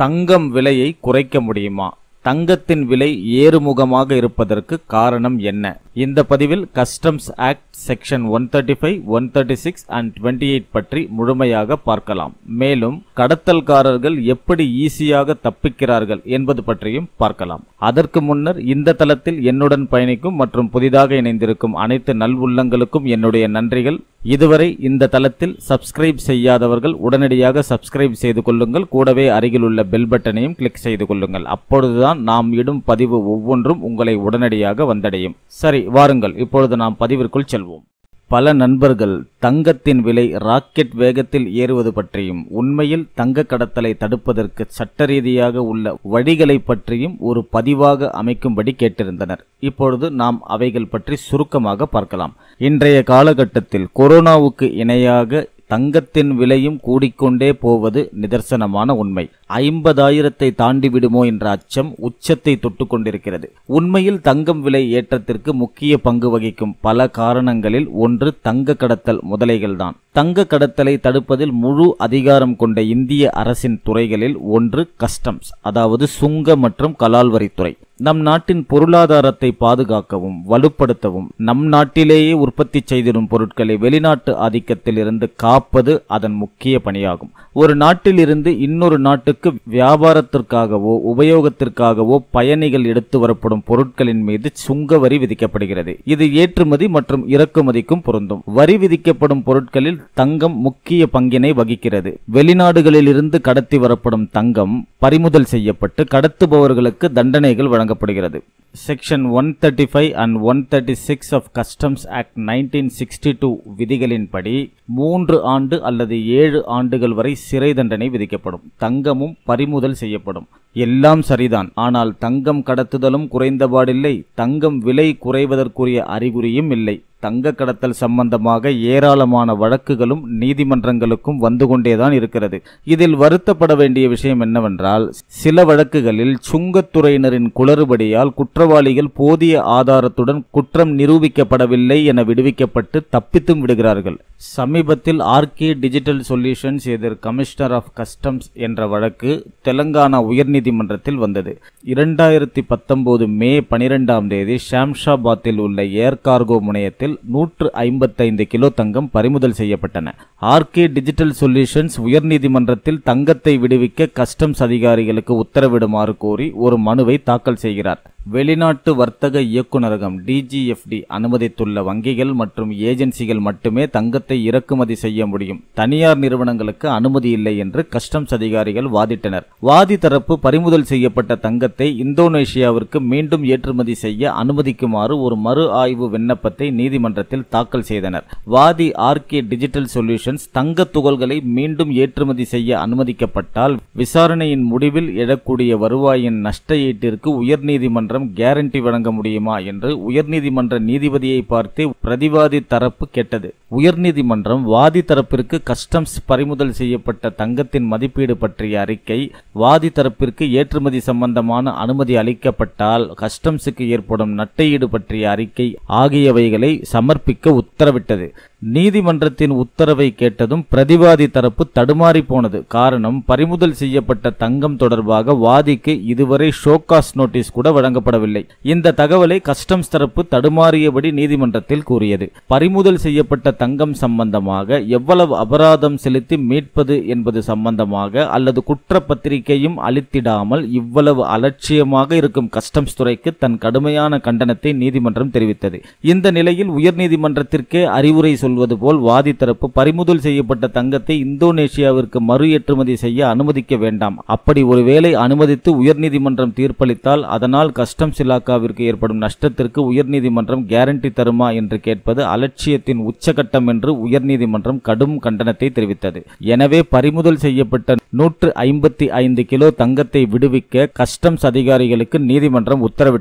தங்கம் விலையை குறைக்க முடியுமா தங்கத்தின் விலை ஏறுமுகமாக இருப்பதற்கு காரணம் என்ன இந்த பதிவில் customs act section one thirty five one thirty six and twenty eight பற்றி முழுமையாக பார்க்கலாம் மேலும் கடத்தல்காரர்கள் எப்படி ஈஸியாக தப்பிக்கிறார்கள் என்பது பற்றியும் பார்க்கலாம் அதற்கு முன்னர் இந்த தளத்தில் என்னுடன் பயணிக்கும் மற்றும் புதிதாக இணைந்திருக்கும் அனைத்து நல்வுள்ளங்களுக்கும் என்னுடைய நன்றிகள் இதுவரை இந்த தளத்தில் சப்ஸ்கிரைப் செய்யாதவர்கள் உடனடியாக சப்ஸ்கிரைப் செய்து கொள்ளுங்கள் கூடவே அருகில் உள்ள பெல் பட்டனையும் கிளிக் செய்து கொள்ளுங்கள் அப்பொழுதுதான் நாம் இடும் பதிவு ஒவ்வொன்றும் உங்களை உடனடியாக வந்தடையும் சரி வாருங்கள் இப்பொழுது நாம் பதிவிற்குள் செல்வோம் பல நண்பர்கள் தங்கத்தின் விலை ராக்கெட் வேகத்தில் ஏறுவது பற்றியும் உண்மையில் தங்க கடத்தலை தடுப்பதற்கு சட்ட ரீதியாக உள்ள வழிகளை பற்றியும் ஒரு பதிவாக அமைக்கும்படி கேட்டிருந்தனர் இப்பொழுது நாம் அவைகள் பற்றி சுருக்கமாக பார்க்கலாம் இன்றைய காலகட்டத்தில் கொரோனாவுக்கு இணையாக தங்கத்தின் விலையும் கூடிக்கொண்டே போவது நிதர்சனமான உண்மை ஐம்பதாயிரத்தை தாண்டி விடுமோ என்ற அச்சம் உச்சத்தை தொட்டு கொண்டிருக்கிறது உண்மையில் தங்கம் விலை ஏற்றத்திற்கு முக்கிய பங்கு வகிக்கும் பல காரணங்களில் ஒன்று தங்க கடத்தல் முதலைகள்தான் தங்க கடத்தலை தடுப்பதில் முழு அதிகாரம் கொண்ட இந்திய அரசின் துறைகளில் ஒன்று கஸ்டம்ஸ் அதாவது சுங்க மற்றும் கலால் வரித்துறை நம் நாட்டின் பொருளாதாரத்தை பாதுகாக்கவும் வலுப்படுத்தவும் நம் நாட்டிலேயே உற்பத்தி செய்திடும் பொருட்களை வெளிநாட்டு ஆதிக்கத்தில் இருந்து காப்பது அதன் முக்கிய பணியாகும் ஒரு நாட்டில் இருந்து இன்னொரு நாட்டுக்கு வியாபாரத்திற்காகவோ உபயோகத்திற்காகவோ பயணிகள் எடுத்து வரப்படும் பொருட்களின் மீது சுங்க வரி விதிக்கப்படுகிறது இது ஏற்றுமதி மற்றும் இறக்குமதிக்கும் பொருந்தும் வரி விதிக்கப்படும் பொருட்களில் தங்கம் முக்கிய பங்கினை வகிக்கிறது வெளிநாடுகளில் இருந்து கடத்தி வரப்படும் தங்கம் பறிமுதல் செய்யப்பட்டு கடத்துபவர்களுக்கு தண்டனைகள் வழங்கப்படுகிறது section one thirty five and one thirty six of customs act nineteen sixty two விதிகளின்படி மூன்று ஆண்டு அல்லது ஏழு ஆண்டுகள் வரை சிறை தண்டனை விதிக்கப்படும் தங்கமும் பறிமுதல் செய்யப்படும் எல்லாம் சரிதான் ஆனால் தங்கம் கடத்துதலும் குறைந்தபாடில்லை தங்கம் விலை குறைவதற்குரிய அறிகுறியும் இல்லை தங்க கடத்தல் சம்பந்தமாக ஏராளமான வழக்குகளும் நீதிமன்றங்களுக்கும் வந்து கொண்டேதான் இருக்கிறது இதில் வருத்தப்பட வேண்டிய விஷயம் என்னவென்றால் சில வழக்குகளில் சுங்கத்துறையினரின் குளறுபடியால் குற்றவாளிகள் போதிய ஆதாரத்துடன் குற்றம் நிரூபிக்கப்படவில்லை என விடுவிக்கப்பட்டு தப்பித்தும் விடுகிறார்கள் சமீபத்தில் ஆர்கே டிஜிட்டல் சொல்யூஷன்ஸ் எதிர் கமிஷனர் ஆஃப் கஸ்டம்ஸ் என்ற வழக்கு தெலங்கானா உயர்நீதிமன்றத்தில் வந்தது இரண்டாயிரத்தி பத்தொன்பது மே பனிரெண்டாம் தேதி ஷாம்ஷாபாத்தில் உள்ள ஏர் கார்கோ முனையத்தில் நூற்று ஐம்பத்தைந்து கிலோ தங்கம் பறிமுதல் செய்யப்பட்டன ஆர்கே டிஜிட்டல் சொல்யூஷன்ஸ் உயர்நீதிமன்றத்தில் தங்கத்தை விடுவிக்க கஸ்டம்ஸ் அதிகாரிகளுக்கு உத்தரவிடுமாறு கோரி ஒரு மனுவை தாக்கல் செய்கிறார் வெளிநாட்டு வர்த்தக இயக்குநரகம் டிஜிஎஃப்டி அனுமதித்துள்ள வங்கிகள் மற்றும் ஏஜென்சிகள் மட்டுமே தங்கத்தை இறக்குமதி செய்ய முடியும் தனியார் நிறுவனங்களுக்கு அனுமதி இல்லை என்று கஸ்டம்ஸ் அதிகாரிகள் வாதிட்டனர் வாதி தரப்பு பறிமுதல் செய்யப்பட்ட தங்கத்தை இந்தோனேஷியாவிற்கு மீண்டும் ஏற்றுமதி செய்ய அனுமதிக்குமாறு ஒரு மறு ஆய்வு விண்ணப்பத்தை நீதிமன்றத்தில் தாக்கல் செய்தனர் வாதி ஆர்கே டிஜிட்டல் சொல்யூஷன்ஸ் தங்க துகள்களை மீண்டும் ஏற்றுமதி செய்ய அனுமதிக்கப்பட்டால் விசாரணையின் முடிவில் எழக்கூடிய வருவாயின் நஷ்ட ஈட்டிற்கு உயர்நீதிமன்ற நீதிமன்றம் கேரண்டி வழங்க முடியுமா என்று உயர்நீதிமன்ற நீதிபதியை பார்த்து பிரதிவாதி தரப்பு கேட்டது உயர்நீதிமன்றம் வாதி தரப்பிற்கு கஸ்டம்ஸ் பறிமுதல் செய்யப்பட்ட தங்கத்தின் மதிப்பீடு பற்றிய அறிக்கை வாதி தரப்பிற்கு ஏற்றுமதி சம்பந்தமான அனுமதி அளிக்கப்பட்டால் கஸ்டம்ஸுக்கு ஏற்படும் நட்டையீடு பற்றிய அறிக்கை ஆகியவைகளை சமர்ப்பிக்க உத்தரவிட்டது நீதிமன்றத்தின் உத்தரவை கேட்டதும் பிரதிவாதி தரப்பு தடுமாறி போனது காரணம் பறிமுதல் செய்யப்பட்ட தங்கம் தொடர்பாக வாதிக்கு இதுவரை ஷோகாஸ் நோட்டீஸ் கூட வழங்கப்படவில்லை இந்த தகவலை கஸ்டம்ஸ் தரப்பு தடுமாறியபடி நீதிமன்றத்தில் கூறியது பறிமுதல் செய்யப்பட்ட தங்கம் சம்பந்தமாக எவ்வளவு அபராதம் செலுத்தி மீட்பது என்பது சம்பந்தமாக அல்லது குற்றப்பத்திரிகையும் அளித்திடாமல் இவ்வளவு அலட்சியமாக இருக்கும் கஸ்டம்ஸ் துறைக்கு தன் கடுமையான கண்டனத்தை நீதிமன்றம் தெரிவித்தது இந்த நிலையில் உயர்நீதிமன்றத்திற்கே அறிவுரை சொல்வது போல் வாதி தரப்பு பறிமுதல் செய்யப்பட்ட தங்கத்தை இந்தோனேஷியாவிற்கு மறு ஏற்றுமதி செய்ய அனுமதிக்க வேண்டாம் அப்படி ஒருவேளை அனுமதித்து உயர்நீதிமன்றம் தீர்ப்பளித்தால் அதனால் கஸ்டம்ஸ் இலாக்காவிற்கு ஏற்படும் நஷ்டத்திற்கு உயர்நீதிமன்றம் கேரண்டி தருமா என்று கேட்பது அலட்சியத்தின் உச்சகட்டம் என்று உயர்நீதிமன்றம் கடும் கண்டனத்தை தெரிவித்தது எனவே பறிமுதல் செய்யப்பட்ட நூற்று ஐம்பத்தி ஐந்து கிலோ தங்கத்தை விடுவிக்க கஸ்டம்ஸ் அதிகாரிகளுக்கு நீதிமன்றம் உத்தரவிட்டது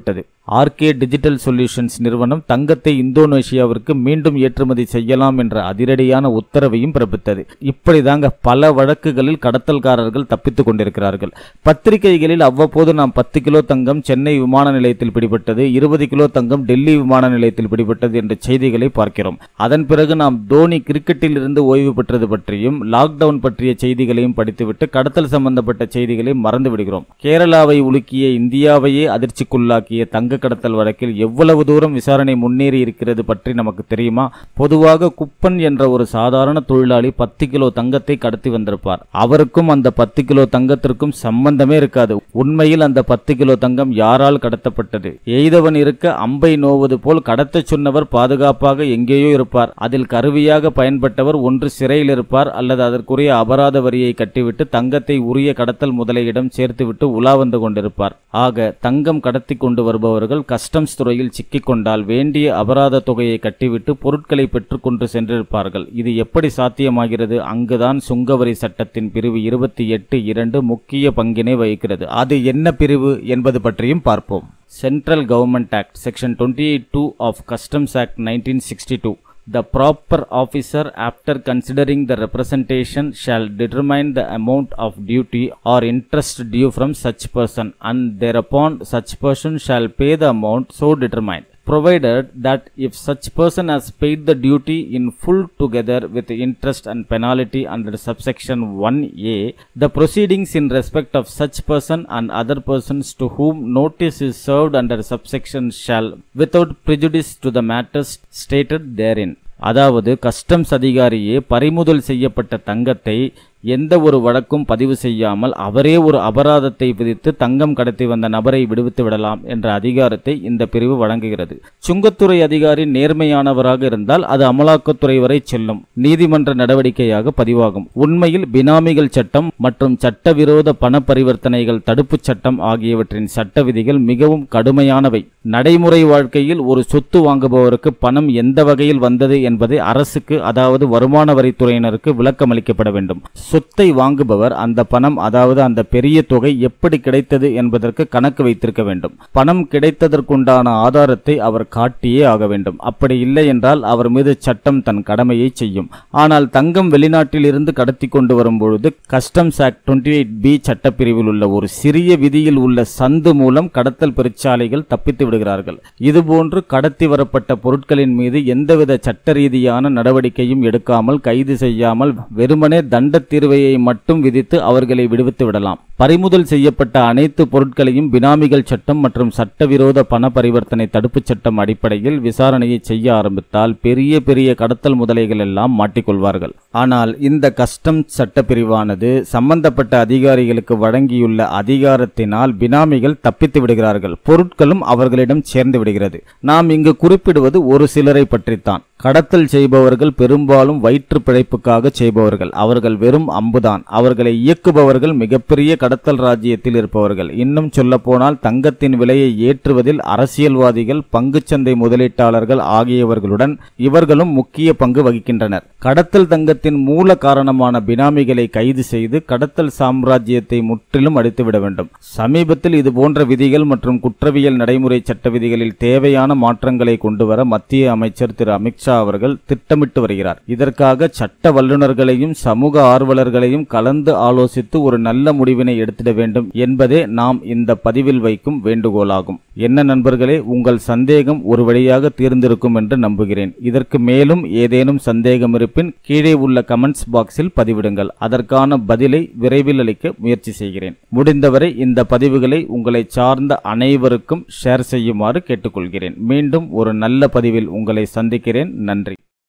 ஆர்கே டிஜிட்டல் சொல்யூஷன்ஸ் நிறுவனம் தங்கத்தை இந்தோனேஷியாவிற்கு மீண்டும் ஏற்றுமதி செய்யலாம் என்ற அதிரடியான உத்தரவையும் பிறப்பித்தது இப்படிதாங்க பல வழக்குகளில் கடத்தல்காரர்கள் தப்பித்துக் கொண்டிருக்கிறார்கள் பத்திரிகைகளில் அவ்வப்போது நாம் பத்து கிலோ தங்கம் சென்னை விமான நிலையத்தில் பிடிபட்டது இருபது கிலோ தங்கம் டெல்லி விமான நிலையத்தில் பிடிபட்டது என்ற செய்திகளை பார்க்கிறோம் அதன் பிறகு நாம் தோனி கிரிக்கெட்டில் இருந்து ஓய்வு பெற்றது பற்றியும் லாக்டவுன் பற்றிய செய்திகளையும் படித்துவிட்டு கடத்தல் சம்பந்தப்பட்ட செய்திகளை மறந்து விடுகிறோம் கேரளாவை உலுக்கிய இந்தியாவையே அதிர்ச்சிக்குள்ளாக்கிய தங்க கடத்தல் வழக்கில் எவ்வளவு தூரம் விசாரணை முன்னேறி இருக்கிறது பற்றி நமக்கு தெரியுமா பொதுவாக குப்பன் என்ற ஒரு சாதாரண தொழிலாளி பத்து கிலோ தங்கத்தை கடத்தி வந்திருப்பார் அவருக்கும் அந்த பத்து கிலோ தங்கத்திற்கும் சம்பந்தமே இருக்காது உண்மையில் அந்த பத்து கிலோ தங்கம் யாரால் கடத்தப்பட்டது எய்தவன் இருக்க அம்பை நோவது போல் கடத்தச் சொன்னவர் பாதுகாப்பாக எங்கேயோ இருப்பார் அதில் கருவியாக பயன்பட்டவர் ஒன்று சிறையில் இருப்பார் அல்லது அதற்குரிய அபராத வரியை கட்டிவிட்டு தங்கத்தை உரிய கடத்தல் முதலையிடம் சேர்த்துவிட்டு உலா வந்து கொண்டிருப்பார் ஆக தங்கம் கடத்தி கொண்டு வருபவர்கள் கஸ்டம்ஸ் துறையில் சிக்கிக்கொண்டால் வேண்டிய அபராத தொகையை கட்டிவிட்டு பொருட்களை பெற்றுக்கொண்டு சென்றிருப்பார்கள் இது எப்படி சாத்தியமாகிறது அங்குதான் சுங்கவரி சட்டத்தின் பிரிவு இருபத்தி எட்டு இரண்டு முக்கிய பங்கினை வகிக்கிறது அது என்ன பிரிவு என்பது பற்றியும் பார்ப்போம் central government act section twenty eight two of customs act nineteen sixty two The proper officer, after considering the representation, shall determine the amount of duty or interest due from such person, and thereupon such person shall pay the amount so determined. Provided that if such person has paid the duty in full together with interest and penalty under subsection 1a, the proceedings in respect of such person and other persons to whom notice is served under subsection shall, without prejudice to the matters stated therein, அதாவது customs அதிகாரியே பறிமுதல் செய்யப்பட்ட தங்கத்தை எந்த ஒரு வழக்கும் பதிவு செய்யாமல் அவரே ஒரு அபராதத்தை விதித்து தங்கம் கடத்தி வந்த நபரை விடுவித்து விடலாம் என்ற அதிகாரத்தை இந்த பிரிவு வழங்குகிறது சுங்கத்துறை அதிகாரி நேர்மையானவராக இருந்தால் அது அமலாக்கத்துறை வரை செல்லும் நீதிமன்ற நடவடிக்கையாக பதிவாகும் உண்மையில் பினாமிகள் சட்டம் மற்றும் சட்டவிரோத பண பரிவர்த்தனைகள் தடுப்புச் சட்டம் ஆகியவற்றின் சட்ட விதிகள் மிகவும் கடுமையானவை நடைமுறை வாழ்க்கையில் ஒரு சொத்து வாங்குபவருக்கு பணம் எந்த வகையில் வந்தது என்பதை அரசுக்கு அதாவது வருமான வரித்துறையினருக்கு விளக்கம் அளிக்கப்பட வேண்டும் சொத்தை வாங்குபவர் அந்த பணம் அதாவது அந்த பெரிய தொகை எப்படி கிடைத்தது என்பதற்கு கணக்கு வைத்திருக்க வேண்டும் பணம் கிடைத்ததற்குண்டான ஆதாரத்தை அவர் காட்டியே ஆக வேண்டும் அப்படி இல்லை என்றால் அவர் மீது சட்டம் தன் கடமையை செய்யும் ஆனால் தங்கம் வெளிநாட்டில் இருந்து கடத்தி கொண்டு வரும்பொழுது customs act twenty eight B சட்டப்பிரிவில் உள்ள ஒரு சிறிய விதியில் உள்ள சந்து மூலம் கடத்தல் பெருச்சாலைகள் தப்பித்து விடுகிறார்கள் இதுபோன்று கடத்தி வரப்பட்ட பொருட்களின் மீது எந்தவித சட்ட ரீதியான நடவடிக்கையும் எடுக்காமல் கைது செய்யாமல் வெறுமனே தண்ட தீர்வையை மட்டும் விதித்து அவர்களை விடுவித்து விடலாம் பறிமுதல் செய்யப்பட்ட அனைத்து பொருட்களையும் பினாமிகள் சட்டம் மற்றும் சட்டவிரோத பண பரிவர்த்தனை தடுப்புச் சட்டம் அடிப்படையில் விசாரணையை செய்ய ஆரம்பித்தால் பெரிய பெரிய கடத்தல் முதலைகள் எல்லாம் மாட்டிக்கொள்வார்கள் ஆனால் இந்த கஸ்டம் சட்டப்பிரிவானது சம்பந்தப்பட்ட அதிகாரிகளுக்கு வழங்கியுள்ள அதிகாரத்தினால் பினாமிகள் தப்பித்து விடுகிறார்கள் பொருட்களும் அவர்களிடம் சேர்ந்து விடுகிறது நாம் இங்கு குறிப்பிடுவது ஒரு சிலரை பற்றித்தான் கடத்தல் செய்பவர்கள் பெரும்பாலும் வயிற்று பிழைப்புக்காக செய்பவர்கள் அவர்கள் வெறும் அம்புதான் அவர்களை இயக்குபவர்கள் மிகப்பெரிய கடத்தல் ராஜ்யத்தில் இருப்பவர்கள் இன்னும் சொல்லப்போனால் தங்கத்தின் விலையை ஏற்றுவதில் அரசியல்வாதிகள் பங்குச்சந்தை முதலீட்டாளர்கள் ஆகியவர்களுடன் இவர்களும் முக்கிய பங்கு வகிக்கின்றனர் கடத்தல் தங்கத்தின் மூல காரணமான பினாமிகளை கைது செய்து கடத்தல் சாம்ராஜ்யத்தை முற்றிலும் அடித்துவிட வேண்டும் சமீபத்தில் இது போன்ற விதிகள் மற்றும் குற்றவியல் நடைமுறை சட்ட விதிகளில் தேவையான மாற்றங்களை கொண்டுவர மத்திய அமைச்சர் திரு அமித்ஷா அவர்கள் திட்டமிட்டு வருகிறார் இதற்காக சட்ட வல்லுநர்களையும் சமூக ஆர்வலர்களையும் கலந்து ஆலோசித்து ஒரு நல்ல முடிவினை எடுத்திட வேண்டும் என்பதே நாம் இந்த பதிவில் வைக்கும் வேண்டுகோளாகும் என்ன நண்பர்களே உங்கள் சந்தேகம் ஒரு வழியாக தீர்ந்திருக்கும் என்று நம்புகிறேன் இதற்கு மேலும் ஏதேனும் சந்தேகம் இருப்பின் கீழே உள்ள கமெண்ட்ஸ் பாக்ஸில் பதிவிடுங்கள் அதற்கான பதிலை விரைவில் அளிக்க முயற்சி செய்கிறேன் முடிந்தவரை இந்த பதிவுகளை உங்களை சார்ந்த அனைவருக்கும் ஷேர் செய்யுமாறு கேட்டுக்கொள்கிறேன் மீண்டும் ஒரு நல்ல பதிவில் உங்களை சந்திக்கிறேன் நன்றி